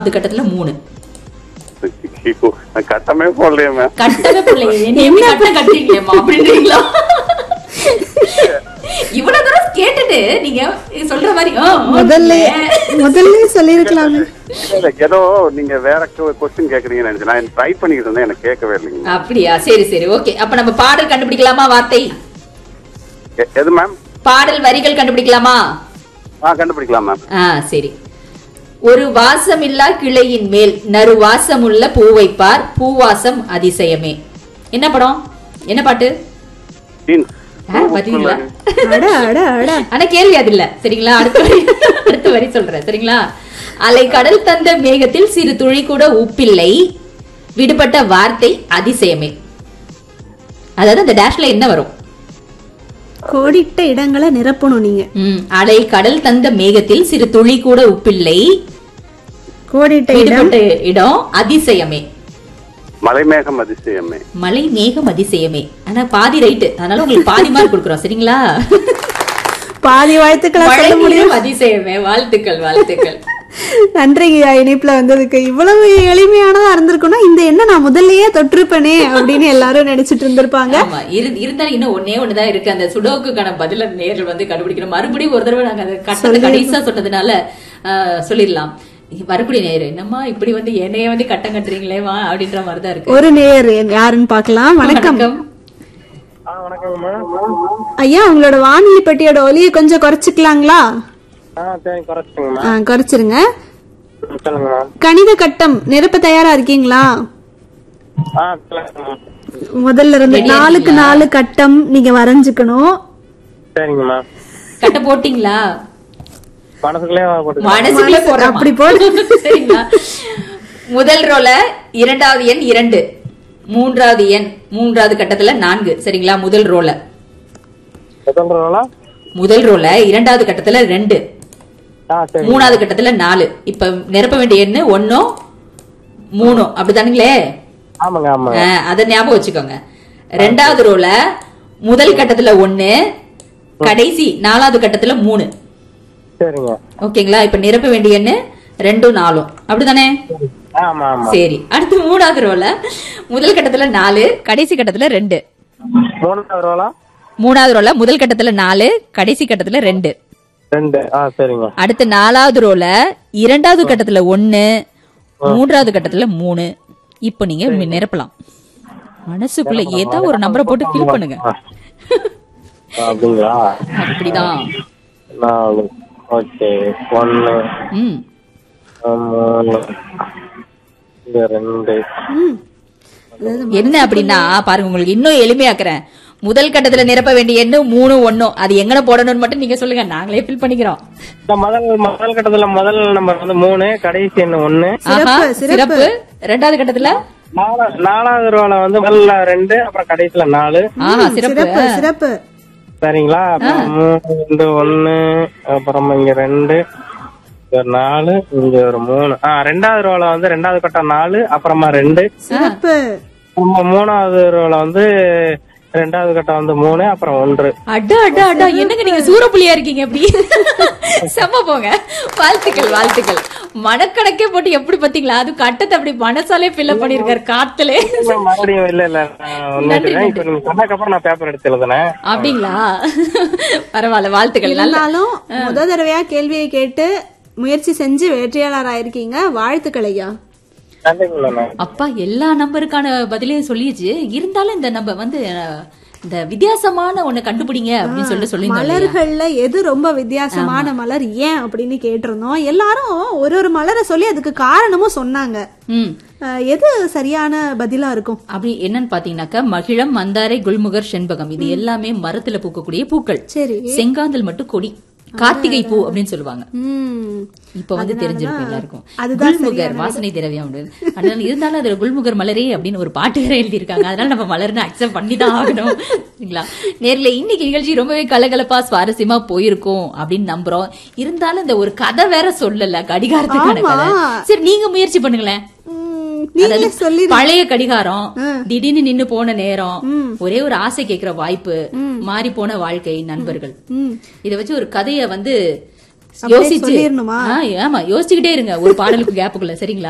அது கட்டத்துல மூணு ஐயோ, நான் கட்டமே போடலையே மேம் கட்டவே பிள்ளைங்க என்ன எப்படி கட்டம் கட்டுறீங்களேம்மா அப்படின்றீங்களா இவ்வளவு தூரம் கேட்டுட்டு நீங்க சொல்ற மாதிரி ஆ, ஆ, முதல்ல முதல்ல சொல்லிருக்கலாமே ஏதோ நீங்க வேற கொஸ்டின் கேக்குறீங்கன்னு நினைச்சேன் நான் ட்ரை பண்ணிட்டு இருந்தேன் எனக்கு கேட்கவே இல்லைங்க அப்படியா சரி சரி ஓகே அப்ப நம்ம பாடல் கண்டுபிடிக்கலாமா வார்த்தை எ- எது மேம் பாடல் வரிகள் கண்டுபிடிக்கலாமா ஆ கண்டுபிடிக்கலாம் மேம் ஆ சரி ஒரு வாசமில்லா கிளையின் மேல் நறு வாசமுள்ள பூ வைப்பார் பூவாசம் அதிசயமே என்ன படம் என்ன பாட்டு ஜீன்ஸ் ஆ, பாத்தீங்களா அட அட அட ஆனா கேள்வி அது இல்ல சரிங்களா அடுத்த வரி அடுத்த வரி சொல்றேன் சரிங்களா அலை கடல் தந்த மேகத்தில் சிறு துளி கூட உப்பில்லை விடுபட்ட வார்த்தை அதிசயமே அதாவது அந்த டேஷ்ல என்ன வரும் கோடிட்ட இடங்களை நிரப்பணும் நீங்க ம், அலை கடல் தந்த மேகத்தில் சிறு துளி கூட உப்பில்லை கோடிட்ட இடம் விடுபட்ட இடம் அதிசயமே மலைமேகம் அதிசயமே மலை மேகம் அதிசயமே ஆனா பாதி ரைட்டு அதனால உங்களுக்கு பாதி மார்க் கொடுக்குறோம் சரிங்களா பாதி வாழ்த்துக்களை மழை சொல்ல முடியும் மேகம் அதிசயமே வாழ்த்துக்கள் வாழ்த்துக்கள் நன்றிங்கய்யா இணைப்புல வந்ததுக்கு இவ்வளவு எளிமையானதா இருந்திருக்கும்னா இந்த என்ன நான் முதல்லயே தொற்றிருப்பேனே அப்படின்னு எல்லாரும் நினைச்சிட்டு இருந்திருப்பாங்க ஆமா இரு- இருந்தாலும் இன்னும் ஒன்னே ஒண்ணுதான் இருக்கு அந்த சுடோக்குக்கான பதில நேரில் வந்து கண்டுபிடிக்கணும் மறுபடியும் ஒரு தடவை நாங்க அந்த கட்டத்தை கடைசியா சொன்னதுனால ஆஹ், சொல்லிடலாம் வரக்கூடிய நேரு என்னம்மா இப்படி வந்து என்னைய வந்து கட்டம் கட்டுறீங்களே வா அப்படின்ற மாதிரிதான் இருக்கு ஒரு நேயர் யாருன்னு பார்க்கலாம் வணக்கம் வணக்கம் ஐயா உங்களோட வானொலி பெட்டியோட ஒலியை கொஞ்சம் குறைச்சிக்கலாங்களா ஆ சரி குறைச்சிட்டுங்கம்மா ஆ, குறைச்சிருங்க சொல்லுங்கம்மா கணித கட்டம் நிரப்ப தயாரா இருக்கீங்களா ஆ சொல்லுங்கம்மா முதல்ல இருந்து நாலுக்கு நாலு கட்டம் நீங்க வரைஞ்சுக்கணும் சரிங்கம்மா கட்ட போட்டீங்களா மனசுக்குள்ளே போட்டு மனசுக்குள்ளே போடுறோம் அப்படி போடு. சரிங்களா முதல் ரோல இரண்டாவது எண் இரண்டு மூன்றாவது எண் மூன்றாவது கட்டத்துல நான்கு சரிங்களா முதல் ரோல சொல்றீங்களா முதல் ரோல இரண்டாவது கட்டத்துல ரெண்டு ஆ சரி மூணாவது கட்டத்துல நாலு இப்ப நிரப்ப வேண்டிய எண்ணு ஒன்னும் மூணும் அப்படிதானுங்களே ஆமாங்க ஆமாங்க ஆ, அத ஞாபகம் வச்சுக்கோங்க ரெண்டாவது ரோல முதல் கட்டத்துல ஒண்ணு கடைசி நாலாவது கட்டத்துல மூணு சரிங்க ஓகேங்களா இப்ப நிரப்ப வேண்டிய எண்ணு ரெண்டும் நாலும் அப்படிதானே ஆமா ஆமா சரி அடுத்து மூணாவது ரோல முதல் கட்டத்துல நாலு கடைசி கட்டத்துல ரெண்டு மூணாவது ரோலா மூணாவது ரோல முதல் கட்டத்துல நாலு கடைசி கட்டத்துல ரெண்டு ரெண்டு ஆ சரிங்க அடுத்து நாலாவது ரோல இரண்டாவது கட்டத்துல ஒண்ணு மூன்றாவது கட்டத்துல மூணு இப்போ நீங்க நிரப்பலாம் மனசுக்குள்ள ஏதோ ஒரு நம்பரை போட்டு ஃபில் பண்ணுங்க ஆ. அப்படிங்களா அப்படிதான் நாலு ஓகே ஒன்னு ம் மூணு இங்க ரெண்டு ம். என்ன அப்படின்னா பாருங்க உங்களுக்கு இன்னும் எளிமையாக்குறேன் முதல் கட்டத்துல நிரப்ப வேண்டிய எண்ணு மூணு ஒன்னும் அது எங்கன போடணும்னு மட்டும் நீங்க சொல்லுங்க நாங்களே ஃபில் பண்ணிக்கிறோம் இந்த முதல் முதல் கட்டத்துல முதல் நம்பர் வந்து மூணு கடைசி என்ன ஒண்ணு ஆஹா, சிறப்பு. சிறப்பு ரெண்டாவது கட்டத்துல நாலா- நாலாவது ரோல வந்து முதல்ல ரெண்டு அப்புறம் கடைசியில நாலு ஆஹா சிறப்பு சிறப்பு சிறப்பு சரிங்களா அப்புறம் மூணு ரெண்டு ஒண்ணு அப்புறம் இங்க ரெண்டு இங்க ஒரு நாலு இங்க ஒரு மூணு ஆ ரெண்டாவது ரோல வந்து ரெண்டாவது கட்டம் நாலு அப்புறமா ரெண்டு சிறப்பு அப்புறமா மூணாவது ரோல வந்து ரெண்டாவது கட்டம் வந்து மூணு அப்புறம் ஒன்று அடா அடா அடா என்னங்க நீங்க சூரப்புலியா இருக்கீங்க எப்படி செம்ம போங்க வாழ்த்துக்கள் வாழ்த்துக்கள் மனக்கணக்கே போட்டு எப்படி பாத்தீங்களா அது கட்டத்தை அப்படி மனசாலே ஃபில்அப் பண்ணிருக்காரு காத்துல மறுபடியும் இல்ல இல்ல நான் ஒண்ணு எழுதுறேன். இப்ப நீங்க சொன்னதுக்கு அப்புறம் நான் பேப்பர் எடுத்து எழுதுனேன் அப்படிங்களா பரவாயில்ல வாழ்த்துக்கள் நல்ல இருந்தாலும் முத தடவையா கேள்வியை கேட்டு முயற்சி செஞ்சு வெற்றியாளர் ஆயிருக்கீங்க வாழ்த்துக்கள் ஐயா நன்றிங்களா அப்பா எல்லா நம்பருக்கான பதிலையும் சொல்லிடுச்சு இருந்தாலும் இந்த நம்ம வந்து அஹ், இந்த வித்தியாசமான ஒண்ணு கண்டுபிடிங்க அப்படின்னு சொல்லிட்டு சொல்லியிருந்தோம் இல்லையா? மலர்கள்ல எது ரொம்ப வித்தியாசமான மலர் ஏன் அப்படின்னு கேட்டிருந்தோம் எல்லாரும் ஒரு ஒரு மலரை சொல்லி அதுக்கு காரணமும் சொன்னாங்க ம் அஹ், எது சரியான பதிலா இருக்கும் அப்படி என்னன்னு பாத்தீங்கன்னாக்கா மகிழம் மந்தாரை குல்முகர் செண்பகம் இது எல்லாமே மரத்துல பூக்கக்கூடிய பூக்கள் சரி செங்காந்தல் மட்டும் கொடி கார்த்திகை பூ அப்படின்னு சொல்லுவாங்க ம் இப்ப வந்து தெரிஞ்சிருக்கும் எல்லாருக்கும் அதுதான் குல்முகர் வாசனை திரவியம் அப்படின்னு அதனால இருந்தாலும் அதுல குல்முகர் மலரே அப்படின்னு ஒரு பாட்டு வேற எழுதியிருக்காங்க அதனால நம்ம மலர்னு அக்செப்ட் பண்ணி தான் ஆகணும் சரிங்களா நேர்ல இன்னைக்கு நிகழ்ச்சி ரொம்பவே கலகலப்பா சுவாரஸ்யமா போயிருக்கும் அப்படின்னு நம்புறோம் இருந்தாலும் இந்த ஒரு கதை வேற சொல்லல கடிகாரத்துக்கான கதை சரி நீங்க முயற்சி பண்ணுங்களேன் ம், நீங்களே அதாவது சொல்லி பழைய கடிகாரம் திடீர்னு நின்னு போன நேரம் ஒரே ஒரு ஆசை கேக்குற வாய்ப்பு மாறி போன வாழ்க்கை நண்பர்கள் ம் இத வச்சு ஒரு கதைய வந்து அப்படியே யோசிச்சு சொல்லிரணுமா? ஆ, ஆமா யோசிச்சுக்கிட்டே இருங்க ஒரு பாடலுக்கு கேப்புக்குள்ள சரிங்களா